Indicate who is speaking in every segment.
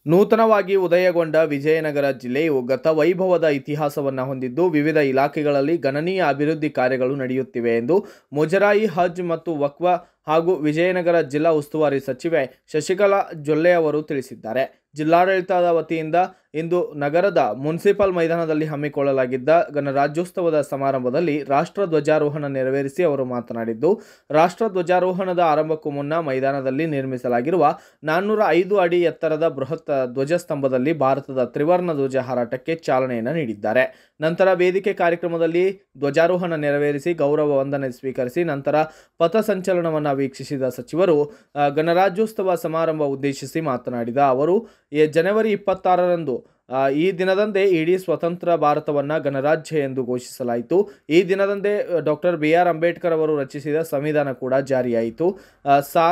Speaker 1: ನೂತನವಾಗಿ ಉದಯಗೊಂಡ ವಿಜಯನಗರ ಜಿಲ್ಲೆಯು ಗತ ವೈಭವದ ಇತಿಹಾಸವನ್ನು ಹೊಂದಿದ್ದು ವಿವಿಧ ಇಲಾಖೆಗಳಲ್ಲಿ ಗಣನೀಯ ಅಭಿವೃದ್ಧಿ ಕಾರ್ಯಗಳು ನಡೆಯುತ್ತಿವೆ ಎಂದು ಮುಜರಾಯಿ ಹಜ್ ಮತ್ತು ವಕ್ವ ಹಾಗೂ ವಿಜಯನಗರ ಜಿಲ್ಲಾ ಉಸ್ತುವಾರಿ ಸಚಿವೆ ಶಶಿಕಲಾ ಜೊಲ್ಲೆ ಅವರು ತಿಳಿಸಿದ್ದಾರೆ ಜಿಲ್ಲಾಡಳಿತದ ವತಿಯಿಂದ ಇಂದು ನಗರದ ಮುನ್ಸಿಪಲ್ ಮೈದಾನದಲ್ಲಿ ಹಮ್ಮಿಕೊಳ್ಳಲಾಗಿದ್ದ ಗಣರಾಜ್ಯೋತ್ಸವದ ಸಮಾರಂಭದಲ್ಲಿ ರಾಷ್ಟ್ರ ಧ್ವಜಾರೋಹಣ ನೆರವೇರಿಸಿ ಅವರು ಮಾತನಾಡಿದ್ದು ರಾಷ್ಟ್ರ ಧ್ವಜಾರೋಹಣದ ಆರಂಭಕ್ಕೂ ಮುನ್ನ ಮೈದಾನದಲ್ಲಿ ನಿರ್ಮಿಸಲಾಗಿರುವ ನಾನ್ನೂರ ಐದು ಅಡಿ ಎತ್ತರದ ಬೃಹತ್ ಧ್ವಜಸ್ತಂಭದಲ್ಲಿ ಭಾರತದ ತ್ರಿವರ್ಣ ಧ್ವಜ ಹಾರಾಟಕ್ಕೆ ಚಾಲನೆಯನ್ನು ನೀಡಿದ್ದಾರೆ ನಂತರ ವೇದಿಕೆ ಕಾರ್ಯಕ್ರಮದಲ್ಲಿ ಧ್ವಜಾರೋಹಣ ನೆರವೇರಿಸಿ ಗೌರವ ವಂದನೆ ಸ್ವೀಕರಿಸಿ ನಂತರ ಪಥಸಂಚಲನವನ್ನು ವೀಕ್ಷಿಸಿದ ಸಚಿವರು ಆ, ಗಣರಾಜ್ಯೋತ್ಸವ ಸಮಾರಂಭ ಉದ್ದೇಶಿಸಿ ಮಾತನಾಡಿದ ಅವರು ಈ ಜನವರಿ ಇಪ್ಪತ್ತಾರರಂದು ಆ, ಈ ದಿನದಂದೇ ಇಡೀ ಸ್ವತಂತ್ರ ಭಾರತವನ್ನು ಗಣರಾಜ್ಯ ಎಂದು ಘೋಷಿಸಲಾಯಿತು ಈ ದಿನದಂದೇ ಡಾಕ್ಟರ್ ಬಿ ಆರ್ ಅಂಬೇಡ್ಕರ್ ಅವರು ರಚಿಸಿದ ಸಂವಿಧಾನ ಕೂಡ ಜಾರಿಯಾಯಿತು ಆ,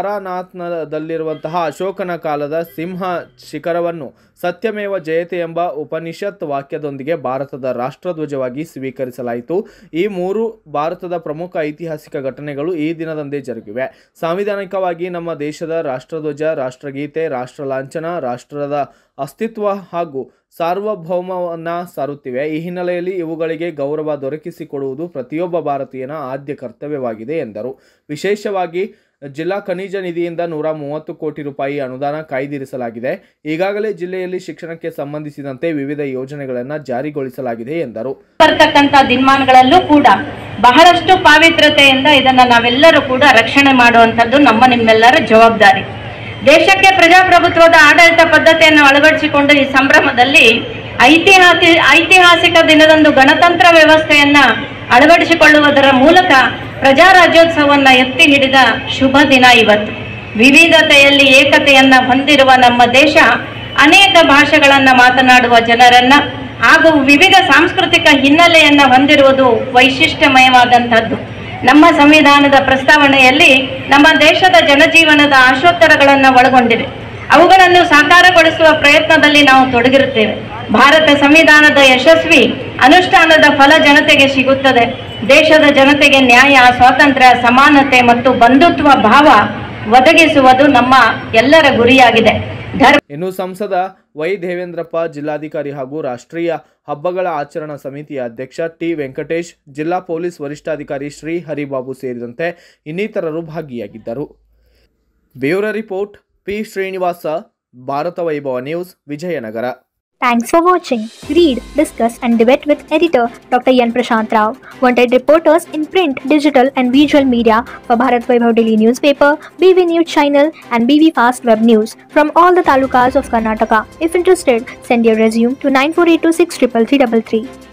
Speaker 1: ಸಾರಾನಾಥ್ನದಲ್ಲಿರುವಂತಹ ಅಶೋಕನ ಕಾಲದ ಸಿಂಹ ಶಿಖರವನ್ನು ಸತ್ಯಮೇವ ಜಯತೆ ಎಂಬ ಉಪನಿಷತ್ ವಾಕ್ಯದೊಂದಿಗೆ ಭಾರತದ ರಾಷ್ಟ್ರಧ್ವಜವಾಗಿ ಸ್ವೀಕರಿಸಲಾಯಿತು ಈ ಮೂರು ಭಾರತದ ಪ್ರಮುಖ ಐತಿಹಾಸಿಕ ಘಟನೆಗಳು ಈ ದಿನದಂದೇ ಜರುಗಿವೆ ಸಾಂವಿಧಾನಿಕವಾಗಿ ನಮ್ಮ ದೇಶದ ರಾಷ್ಟ್ರಧ್ವಜ ರಾಷ್ಟ್ರಗೀತೆ ರಾಷ್ಟ್ರ ಲಾಂಛನ ರಾಷ್ಟ್ರದ ಅಸ್ತಿತ್ವ ಹಾಗೂ ಸಾರ್ವಭೌಮವನ್ನು ಸಾರುತ್ತಿವೆ ಈ ಹಿನ್ನೆಲೆಯಲ್ಲಿ ಇವುಗಳಿಗೆ ಗೌರವ ದೊರಕಿಸಿಕೊಡುವುದು ಪ್ರತಿಯೊಬ್ಬ ಭಾರತೀಯನ ಆದ್ಯ ಕರ್ತವ್ಯವಾಗಿದೆ ಎಂದರು ವಿಶೇಷವಾಗಿ ಜಿಲ್ಲಾ ಖನಿಜ ನಿಧಿಯಿಂದ ನೂರ ಮೂವತ್ತು ಕೋಟಿ ರೂಪಾಯಿ ಅನುದಾನ ಕಾಯ್ದಿರಿಸಲಾಗಿದೆ ಈಗಾಗಲೇ ಜಿಲ್ಲೆಯಲ್ಲಿ ಶಿಕ್ಷಣಕ್ಕೆ ಸಂಬಂಧಿಸಿದಂತೆ ವಿವಿಧ ಯೋಜನೆಗಳನ್ನು ಜಾರಿಗೊಳಿಸಲಾಗಿದೆ ಎಂದರು
Speaker 2: ಬರ್ತಕ್ಕಂಥ ದಿನಮಾನಗಳಲ್ಲೂ ಕೂಡ ಬಹಳಷ್ಟು ಪಾವಿತ್ರತೆಯಿಂದ ಇದನ್ನ ನಾವೆಲ್ಲರೂ ಕೂಡ ರಕ್ಷಣೆ ಮಾಡುವಂಥದ್ದು ನಮ್ಮ ನಿಮ್ಮೆಲ್ಲರ ಜವಾಬ್ದಾರಿ ದೇಶಕ್ಕೆ ಪ್ರಜಾಪ್ರಭುತ್ವದ ಆಡಳಿತ ಪದ್ಧತಿಯನ್ನು ಅಳವಡಿಸಿಕೊಂಡು ಈ ಸಂಭ್ರಮದಲ್ಲಿ ಐತಿಹಾಸಿ ಐತಿಹಾಸಿಕ ದಿನದಂದು ಗಣತಂತ್ರ ವ್ಯವಸ್ಥೆಯನ್ನ ಅಳವಡಿಸಿಕೊಳ್ಳುವುದರ ಮೂಲಕ ಪ್ರಜಾರಾಜ್ಯೋತ್ಸವನ್ನ ಎತ್ತಿ ಹಿಡಿದ ಶುಭ ದಿನ ಇವತ್ತು ವಿವಿಧತೆಯಲ್ಲಿ ಏಕತೆಯನ್ನ ಹೊಂದಿರುವ ನಮ್ಮ ದೇಶ ಅನೇಕ ಭಾಷೆಗಳನ್ನ ಮಾತನಾಡುವ ಜನರನ್ನ ಹಾಗೂ ವಿವಿಧ ಸಾಂಸ್ಕೃತಿಕ ಹಿನ್ನೆಲೆಯನ್ನ ಹೊಂದಿರುವುದು ವೈಶಿಷ್ಟ್ಯಮಯವಾದಂಥದ್ದು ನಮ್ಮ ಸಂವಿಧಾನದ ಪ್ರಸ್ತಾವನೆಯಲ್ಲಿ ನಮ್ಮ ದೇಶದ ಜನಜೀವನದ ಆಶೋತ್ತರಗಳನ್ನು ಒಳಗೊಂಡಿವೆ ಅವುಗಳನ್ನು ಸಾಕಾರಗೊಳಿಸುವ ಪ್ರಯತ್ನದಲ್ಲಿ ನಾವು ತೊಡಗಿರುತ್ತೇವೆ ಭಾರತ ಸಂವಿಧಾನದ ಯಶಸ್ವಿ ಅನುಷ್ಠಾನದ ಫಲ ಜನತೆಗೆ ಸಿಗುತ್ತದೆ ದೇಶದ ಜನತೆಗೆ ನ್ಯಾಯ ಸ್ವಾತಂತ್ರ್ಯ ಸಮಾನತೆ ಮತ್ತು ಬಂಧುತ್ವ ಭಾವ ಒದಗಿಸುವುದು ನಮ್ಮ ಎಲ್ಲರ ಗುರಿಯಾಗಿದೆ ಧರ್ಮ
Speaker 1: ಇನ್ನು ಸಂಸದ ವೈ ದೇವೇಂದ್ರಪ್ಪ ಜಿಲ್ಲಾಧಿಕಾರಿ ಹಾಗೂ ರಾಷ್ಟ್ರೀಯ ಹಬ್ಬಗಳ ಆಚರಣಾ ಸಮಿತಿಯ ಅಧ್ಯಕ್ಷ ಟಿ ವೆಂಕಟೇಶ್ ಜಿಲ್ಲಾ ಪೊಲೀಸ್ ವರಿಷ್ಠಾಧಿಕಾರಿ ಶ್ರೀ ಹರಿಬಾಬು ಸೇರಿದಂತೆ ಇನ್ನಿತರರು ಭಾಗಿಯಾಗಿದ್ದರು bureau report P Srinivasa Bharata Vaibhava news Vijayanagara
Speaker 3: Thanks for watching. Read, discuss, and debate with editor Dr. Yan Prashant Rao. Wanted reporters in print, digital, and visual media for Bharat Vaibhav Daily newspaper, BV News channel, and BV Fast Web News from all the talukas of Karnataka. If interested, send your resume to 9482633333.